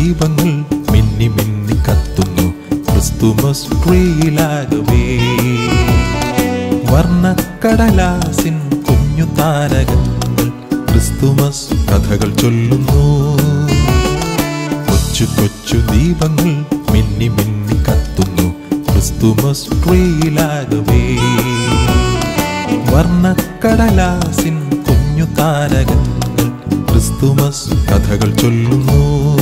ദീപങ്ങൾ മിന്നി മിന്നി കത്തുന്നു ക്രിസ്തുമസ് ട്രീയിലാകവേ വർണ്ണക്കടലാസിൻ കുഞ്ഞു താരകങ്ങൾ ക്രിസ്തുമസ് കഥകൾ ചൊല്ലുന്നു കൊച്ചു കൊച്ചു ദീപങ്ങൾ മിന്നി മിന്നി കത്തുന്നു ക്രിസ്തുമസ് ട്രീയിലാകവേ വർണ്ണക്കടലാസിൻ കുഞ്ഞു താരകങ്ങൾ ക്രിസ്തുമസ് കഥകൾ ചൊല്ലുന്നു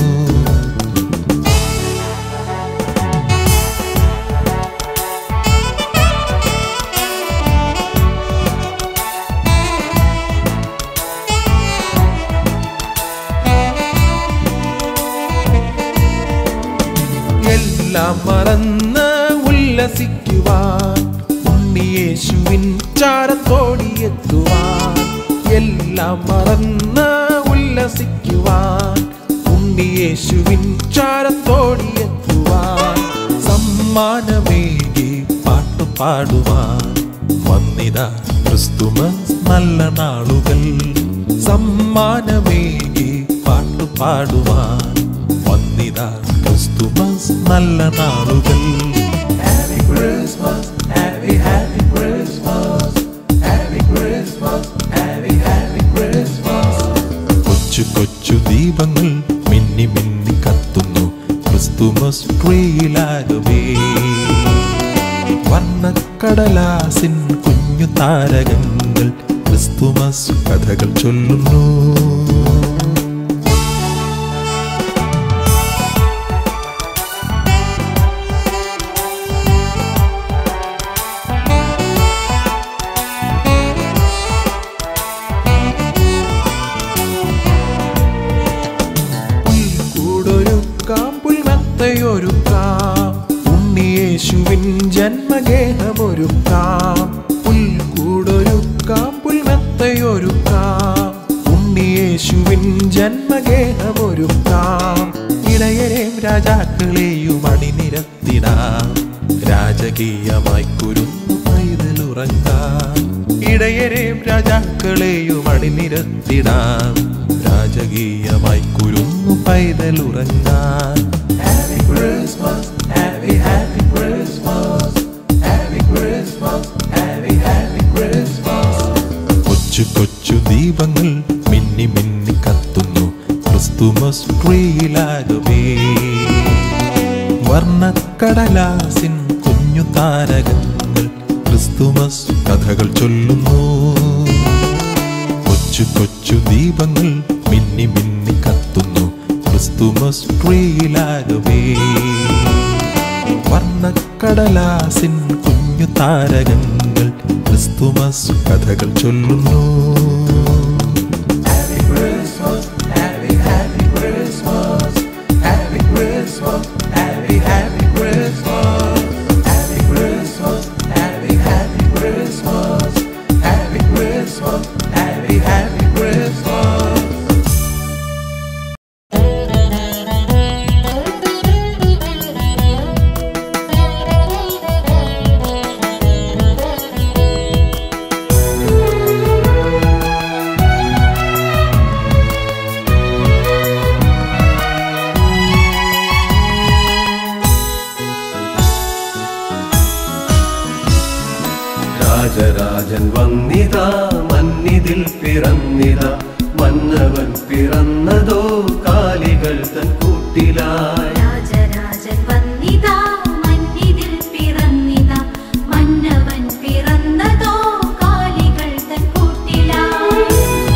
എല്ലാം മറന്ന് ഉല്ലസിക്കുവാൻ ഉണ്ണിയേശുവിൻ ചാരത്തോടിയെത്തുവാൻ എല്ലാം മറന്ന് ഉല്ലസിക്കുവാൻ ഉണ്ണിയേശുവിൻ ചാരത്തോടിയെത്തുവാൻ സമ്മാനമേകി പാട്ടുപാടുവാൻ വന്നിത ക്രിസ്തുമസ് നല്ല നാളുകൾ സമ്മാനമേകി പാട്ടുപാടുവാൻ വന്നിത ക്രിസ്തുമസ് നല്ല നാളുകൾ Happy Christmas, happy happy Christmas, happy Christmas, happy happy Christmas. കൊച്ചു കൊച്ചു ദീപങ്ങൾ മിന്നി മിന്നി കത്തുന്നു ക്രിസ്തുമസ് ട്രീയിലാകവേ വർണ്ണക്കടലാസിൻ കുഞ്ഞു താരകങ്ങൾ ക്രിസ്തുമസ് കഥകൾ ചൊല്ലുന്നു പുൽക്കൂടൊരുക്കാം പുൽമെത്തയൊരുക്കാം ഉണ്ണിയേശുവിൻ ജന്മഗേഹമൊരുക്കാം പുൽക്കൂടൊരുക്കാം പുൽമെത്തയൊരുക്കാം ഉണ്ണിയേശുവിൻ ജന്മഗേഹമൊരുക്കാം ഇളയരെയും രാജാക്കളെയും അണിനിരത്തിടാം രാജകീയമായി കുരുന്നു പൈതലുറങ്ങാം ഇടയരെയും രാജാക്കളെയും അണിനിരത്തിടാം രാജകീയമായി കുരുന്നു പൈതലുറങ്ങാൻ Happy Christmas, happy happy Christmas, happy Christmas, happy happy Christmas. കൊച്ചു കൊച്ചു ദീപങ്ങൾ മിന്നി മിന്നി കത്തുന്നു ക്രിസ്തുമസ് ട്രീയിലാകവേ വർണ്ണക്കടലാസിൻ കുഞ്ഞു താരകങ്ങൾ ക്രിസ്തുമസ് കഥകൾ ചൊല്ലുന്നു കൊച്ചു കൊച്ചു ദീപങ്ങൾ മിന്നി മിന്നി കത്തുന്നു ക്രിസ്തുമസ് ട്രീയിലാകവേ വർണ്ണക്കടലാസിൻ കുഞ്ഞു താരകങ്ങൾ ക്രിസ്തുമസ് കഥകൾ ചൊല്ലുന്നു Happy Christmas, happy happy Christmas, happy Christmas, happy happy Christmas, happy Christmas, happy happy Christmas, happy Christmas, happy happy Christmas. Rajarajan വന്നിതാ മന്നിതിൽ പിറന്നിത മന്നവൻ പിറന്നതോ കാലികൾ തൻ കൂട്ടിലായി രാജരാജൻ വന്നിതാ മന്നിതിൽ പിറന്നിതാ മന്നവൻ പിറന്നതോ കാലികൾ തൻ കൂട്ടിലായി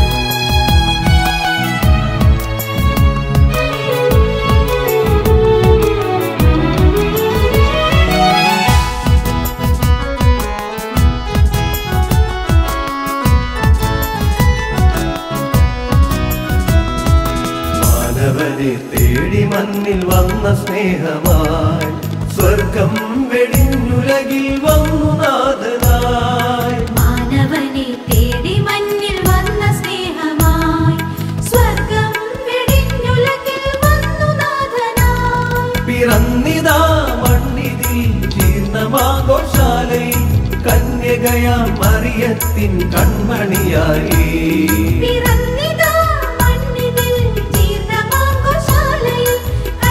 മാനവനെ തേടി മണ്ണിൽ വന്ന സ്നേഹമായി സ്വർഗം വെടിഞ്ഞുലകിൽ വന്നു നാഥനായി മാനവനെ തേടി മഞ്ഞിൽ വന്ന സ്നേഹമായി സ്വർഗം വെടിഞ്ഞുലകിൽ വന്നു നാഥനായി പിറന്നിതാ മണ്ണിതിൽ ജീർണമാഘോഷാലയിൽ കന്യകയാം മറിയത്തിൻ കൺമണിയായി പിറന്നിതാ മണ്ണിതിൽ ജീർണമാഘോഷാലയിൽ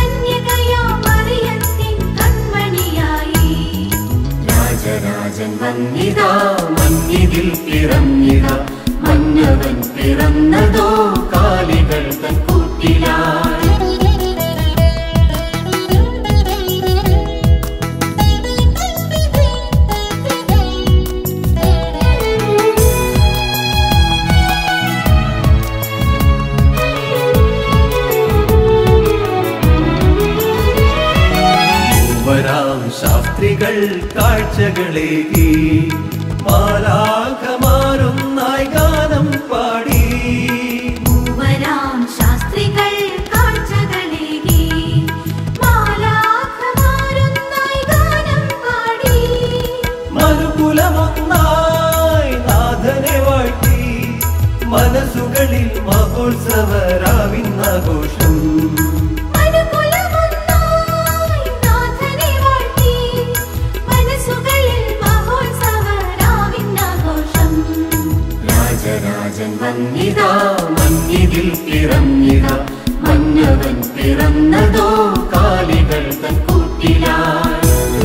ശാസ്ത്രികൾ കാഴ്ചകളേകി മാലാഖമാരൊന്നായി ഗാനം പാടി മൂവരാം ശാസ്ത്രികൾ കാഴ്ചകളേകി മാലാഖമാരൊന്നായി ഗാനം പാടി മനുകുലമൊന്നായി നാഥനെ വാഴ്ത്തി മനസ്സുകളിൽ മഹോത്സവരാവിന്നാഘോഷം മനുകുലമൊന്നായി നാഥനെ വാഴ്ത്തി മനസ്സുകളിൽ മഹോത്സവരാവിന്നാഘോഷം രാജരാജൻ വന്നിതാ മഞ്ഞിതിൽ പിറന്നിത മന്നവൻ പിറന്നതോ കാലികൾ തൻ കൂട്ടിലായി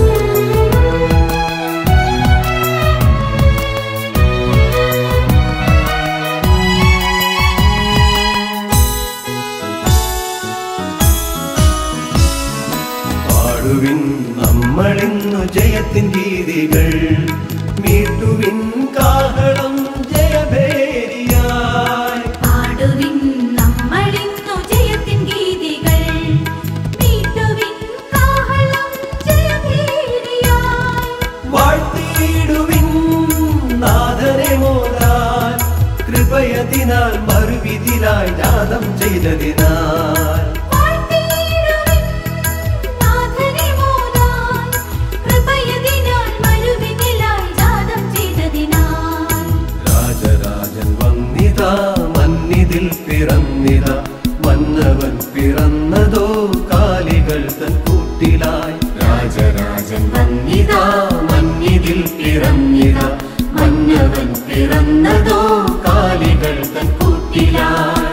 പാടുവിൻ നമ്മളിന്നു ജയത്തിൻ ഗീതികൾ മീട്ടുവിൻ കാഹളം ജയഭേരിയായി പാടുവിൻ നമ്മളിന്നു ജയത്തിൻ ഗീതികൾ മീട്ടുവിൻ കാഹളം ജയഭേരിയായി വാഴ്ത്തിയിടുവിൻ നാഥനെ മോതാൻ കൃപയതിനാൽ മറുവിധിലായി ജാതം ചെയ്തതിനാൽ വാഴ്ത്തിയിടുവിൻ നാഥനെ മോദാൻ കൃപയതിനാൽ മരുവിനിലായി ജാതം ചെയ്തതിനാൽ രാജരാജൻ വന്നിതാ മന്നിതിൽ പിറന്നിത മന്നവൻ പിറന്നതോ കാലികൾ തൻ കൂട്ടിലായി രാജരാജൻ വന്നിതാ മന്നിതിൽ പിറന്നിത മന്നവൻ പിറന്നതോ കാലികൾ തൻ കൂട്ടിലായി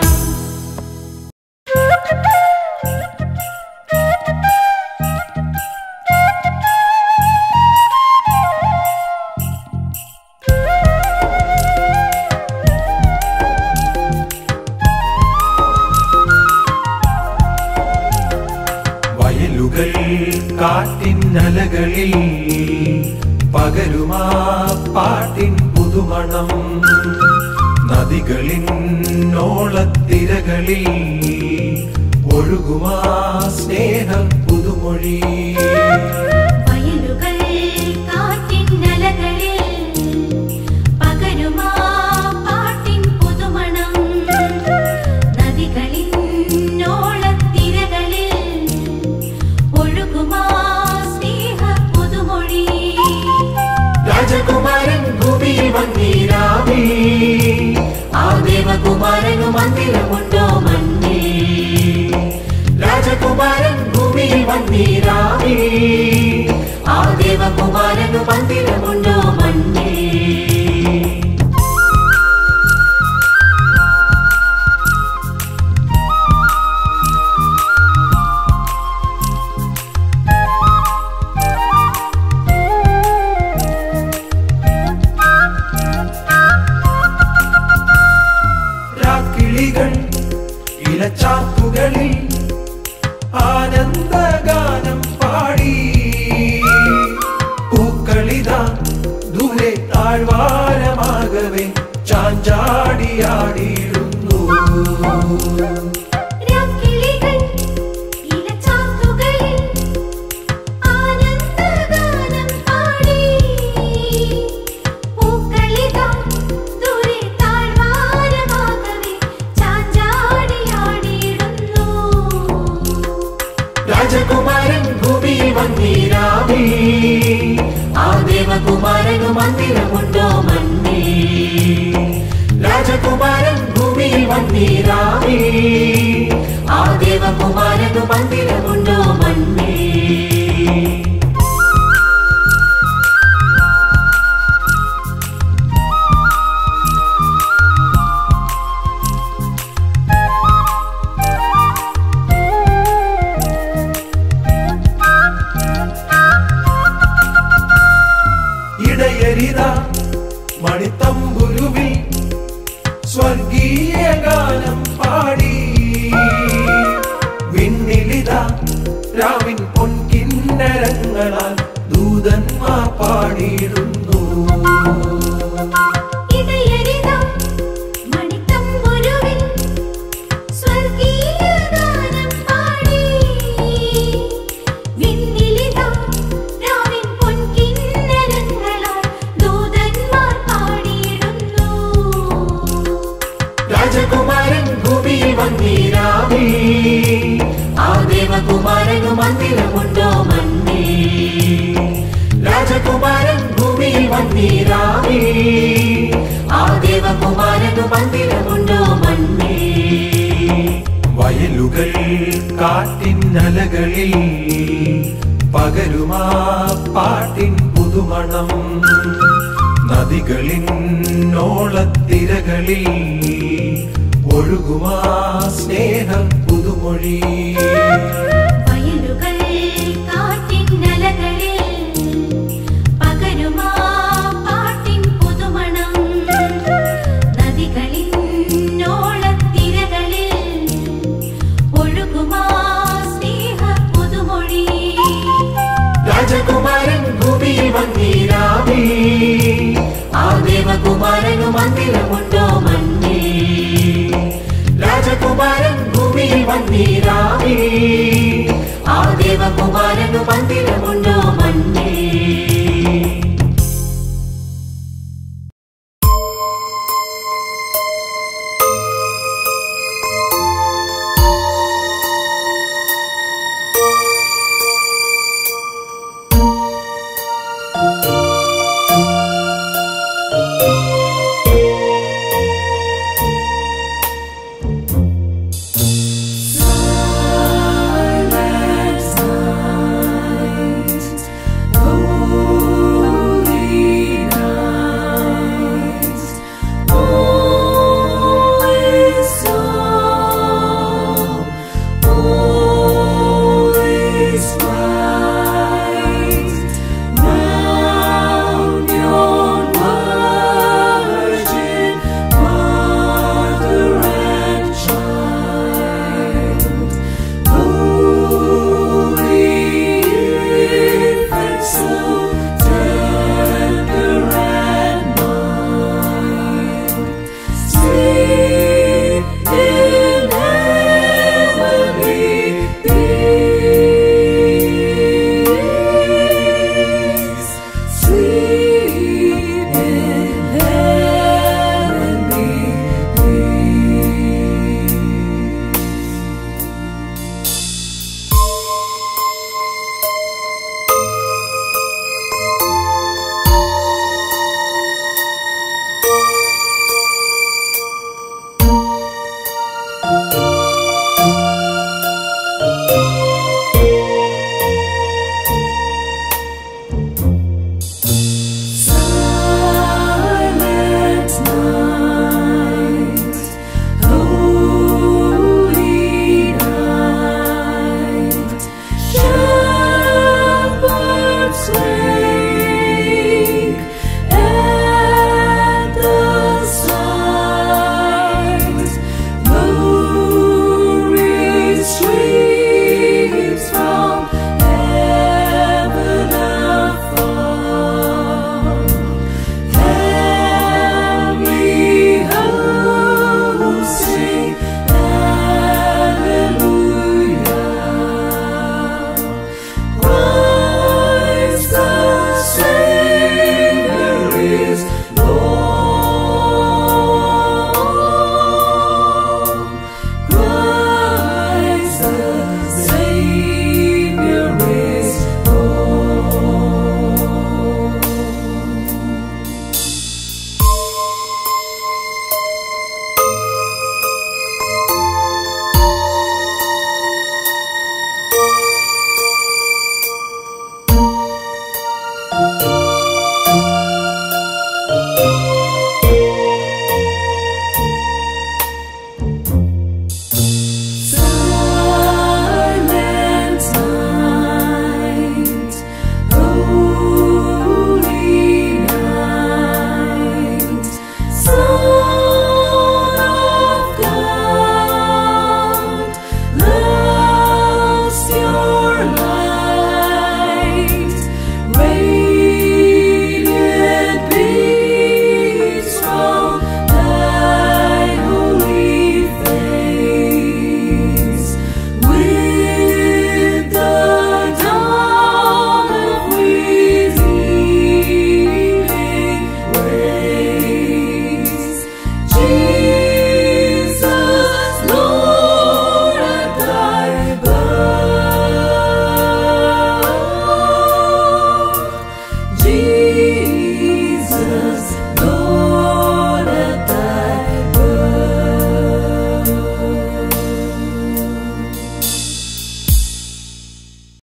വയലുകൾ കാറ്റിന്നലകളിൽ പകരുമാ പാട്ടിൻ പുതുമണം നദികളിൻ ഓളത്തിരകളിൽ ഒഴുകുമാ സ്നേഹ പുതുമൊഴി വയലുകൾ കാറ്റിന്നലകളിൽ പകരുമാ പാട്ടിൻ പുതുമണം നദികളിൻ ഓളത്തിരകളിൽ ഒഴുകുമാ സ്നേഹ പുതുമൊഴി രാജകുമാരൻ ഭൂമിയിൽ വന്നീരാവേ ആ ദേവകുമാരനു മന്ദിരമുണ്ടോ മഞ്ഞേ രാജകുമാരൻ ഭൂമിയിൽ വന്നീരാവേ ആ ദേവകുമാരനു മന്ദിരമുണ്ടോ മഞ്ഞേ രാക്കിളികൾ ഇലച്ചാത്തുകളിൽ ആനന്ദഗാനം പാടി പൂക്കളിതാ ദൂരെ താഴ്വാരമാകവേ ചാഞ്ചാടിയാടിയിടുന്നു രാക്കിളികൾ ഇലച്ചാത്തുകളിൽ ആനന്ദഗാനം പാടി പൂക്കളിതാ ദൂരെ താഴ്വാരമാകവേ ചാഞ്ചാടിയാടിയിടുന്നു രാജകുമാരൻ ഭൂമിയിൽ വന്നീരാവേ ആ ദേവകുമാരനു മന്ദിരമുണ്ടോ മന്നേ രാജകുമാരൻ ഭൂമിയിൽ വന്നീരാവേ ആ ദേവകുമാരനു മന്ദിരമുണ്ടോ മന്നേ ഇടയരിത മണിത്തമ്പുരുവിൽ സ്വർഗീയ ഗാനം പാടി വിണ്ണിലിത രാവിൻ പൊൻകിന്നരങ്ങൾ രാജകുമാരൻ ഭൂമിയിൽ വന്നീരാവേ ആ ദേവകുമാരനു മന്ദിരമുണ്ടോ മന്നേ രാജകുമാരൻ ഭൂമിയിൽ വന്നീരാവേ ആ ദേവകുമാരനു മന്ദിരമുണ്ടോ മന്നേ വയലുകൾ കാറ്റിന്നലകളിൽ പകരുമാ പാട്ടിൻ പുതുമണം നദികളിൻ ഓളത്തിരകളിൽ ഒഴുകുമാ സ്നേഹം പുതുമൊഴി വയലുകൾ കാറ്റിന്നലകളിൽ പകരുമാ പാട്ടിൻ പുതുമണം നദികളിൻ ഓളത്തിരകളിൽ ഒഴുകുമാ സ്നേഹ പുതുമൊഴി രാജകുമാരൻ ഭൂമിയിൽ വന്നീരാവേ ആ ദേവകുമാരനു മന്ദിരമുണ്ടോ മന്നേ രാജകുമാരൻ ഭൂമിയിൽ വന്നീരാവേ ആ ദേവകുമാരനു മന്ദിരമുണ്ടോ മന്നേ ും